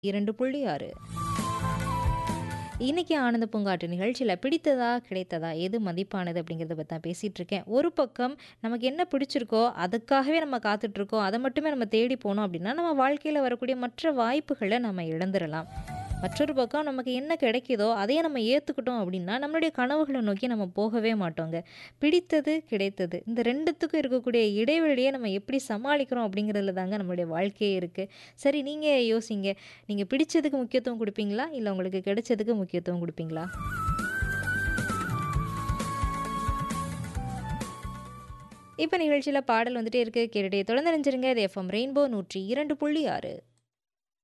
2.6 இன்னைக்கு ஆனந்த பூங்காற்று நிகழ்ச்சியில பிடித்ததா, கிடைத்ததா எது மதிப்பானது அப்படிங்கிறத பத்தி தான் பேசிட்டு இருக்கேன். ஒரு பக்கம் நமக்கு என்ன பிடிச்சிருக்கோ, அதுக்காகவே நம்ம காத்துட்ருக்கோம். அத மட்டுமே நம்ம தேடி போனோம் அப்படின்னா, நம்ம வாழ்க்கையில வரக்கூடிய மற்ற வாய்ப்புகள நம்ம இழந்துறலாம். மற்றொரு பக்கம் நமக்கு என்ன கிடைக்குதோ, அதையே நம்ம ஏத்துக்கிட்டோம் அப்படின்னா, நம்மளுடைய கனவுகள நோக்கி நம்ம போகவே மாட்டோங்க. பிடித்தது, கிடைத்தது இந்த 2த்துக்கும் இருக்கக்கூடிய இடைவெளிய நம்ம எப்படி சமாளிக்கிறோம் அப்படிங்கிறதுல தாங்க நம்மளுடைய வாழ்க்கையே இருக்கு. சரி நீங்க யோசிங்க. நீங்க பிடிச்சதுக்கு முக்கியத்துவம் குடுப்பீங்களா? இல்ல உங்களுக்கு கிடைச்சதுக்கு முக்கியத்துவம் குடுப்பீங்களா? இப்ப நிகழ்ச்சியில பாடல் வந்துட்டே இருக்கு. கேட்டுட்டே தொடர்ந்து இணைஞ்சிருங்க. இது எஃப்எம் ரெயின்போ 102.6